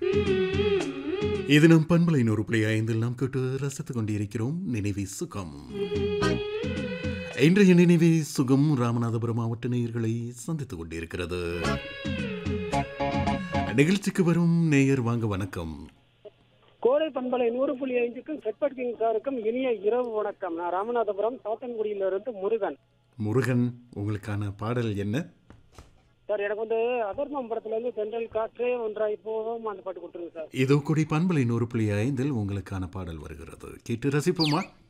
இது நம் பண்பலை நூறு புள்ளி ஐந்தில் நாம் கேட்டு ரசித்துக் கொண்டிருக்கிறோம் நினைவே சுகம் இன்றைய நினைவே சுகம் ராமநாதபுரம் மாவட்ட நேயர்களை சந்தித்துக் கொண்டிருக்கிறது நிகழ்ச்சிக்கு வரும் நேயர் வாங்க வணக்கம் கோடை பண்பலை நூறு புள்ளி ஐந்துக்கும் செட்பட் கிங் சாருக்கும் இனிய இரவு வணக்கம் நான் ராமநாதபுரம் சாத்தன்குடியிலிருந்து முருகன் முருகன் உங்களுக்கான பாடல் என்ன சார் எனக்கு வந்து அதர்மம் படத்துல இருந்து தென்றல் காற்றே ஒன்றாய் போவோம் அந்த பாட்டு கொடுத்துருங்க சார் இதோ கொடி பண்பலை நூறு புள்ளி ஐந்தில் உங்களுக்கான பாடல் வருகிறது கேட்டு ரசிப்போமா